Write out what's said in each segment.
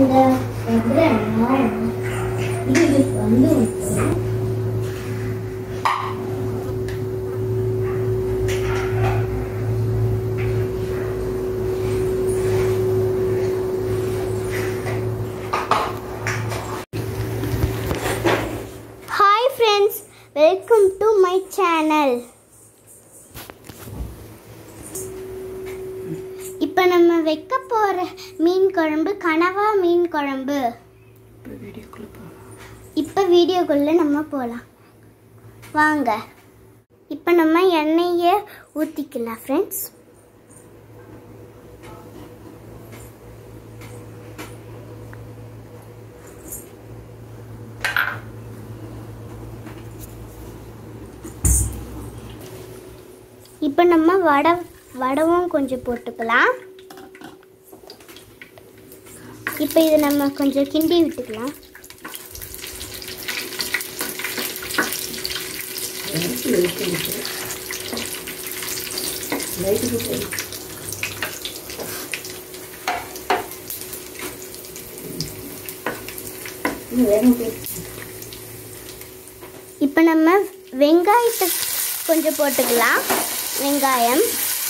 இந்த எவ்வளோ இது வந்து hi friends welcome to my channel இப்போ நம்ம வைக்க போகிற மீன் குழம்பு கனவா மீன் குழம்பு இப்போ வீடியோக்குள்ளே நம்ம போகலாம் வாங்க இப்போ நம்ம எண்ணெயை ஊற்றிக்கலாம் ஃப்ரெண்ட்ஸ் இப்போ நம்ம வடை வடவும் கொஞ்சம் போட்டுக்கலாம் இப்போ இது நம்ம கொஞ்சம் கிண்டி விட்டுக்கலாம் இப்போ நம்ம வெங்காயத்தை கொஞ்சம் போட்டுக்கலாம் வெங்காயம்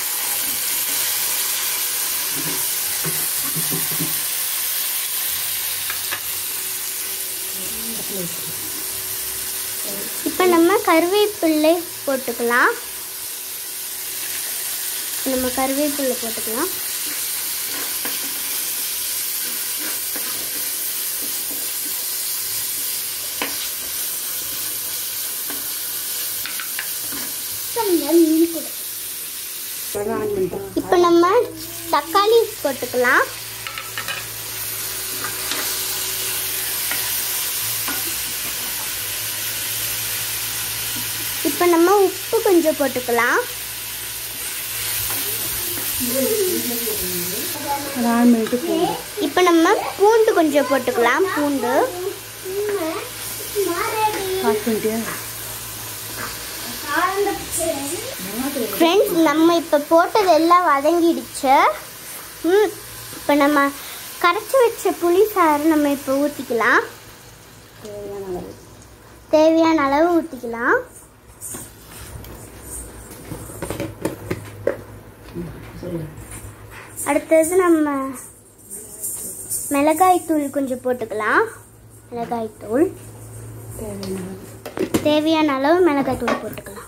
இப்போ நம்ம கருவேப்பிள்ளை போட்டுக்கலாம் நம்ம கருவேப்பிள்ளை போட்டுக்கலாம் இப்போ நம்ம தக்காளி போட்டுக்கலாம் இப்போ நம்ம உப்பு கொஞ்சம் போட்டுக்கலாம் இப்போ நம்ம பூண்டு கொஞ்சம் போட்டுக்கலாம் பூண்டு ஃப்ரெண்ட்ஸ் நம்ம இப்போ போட்டது எல்லாம் வதங்கிடுச்சு ம் இப்போ நம்ம கரைச்சி வச்ச புளி சாறு நம்ம இப்போ ஊற்றிக்கலாம் தேவையான அளவு ஊற்றிக்கலாம் அடுத்தது நம்ம மிளகாய் தூள் கொஞ்சம் போட்டுக்கலாம் மிளகாய் தூள் தேவையான அளவு மிளகாய் தூள் போட்டுக்கலாம்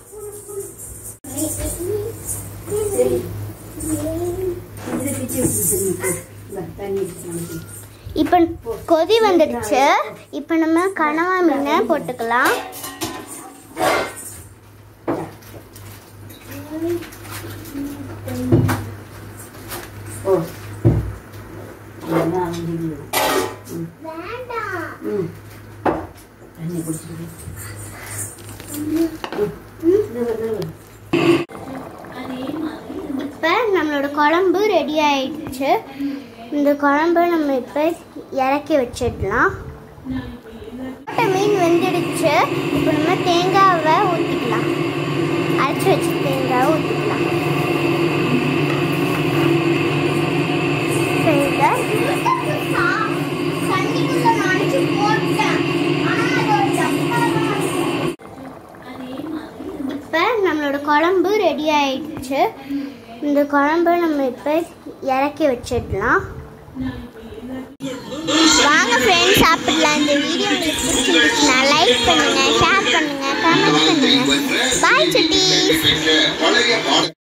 இப்போ கொதி வந்துடுச்சு இப்போ நம்ம கனவா மீனை போட்டுக்கலாம் இப்போ நம்மளோட குழம்பு ரெடி ஆயிடுச்சு இந்த குழம்பு நம்ம இப்போ இறக்கி வச்சிடலாம் போட்ட மீன் வெந்துடுச்சு இப்போ நம்ம தேங்காவை ஊற்றிக்கலாம் அரைச்சி வச்ச தேங்காவை ஊற்றிக்கலாம் இப்போ நம்மளோட குழம்பு ரெடி ஆயிடுச்சு இந்த குழம்பு நம்ம இப்போ இறக்கி வச்சிடலாம் வாங்க ஃப்ரெண்ட்ஸ் சாப்பிடலாம் இந்த வீடியோ உங்களுக்கு பிடிச்சிருந்துச்சுன்னா லைக் பண்ணுங்க ஷேர் பண்ணுங்க கமெண்ட் பண்ணுங்க பாய் சுட்டி பழைய பாடல்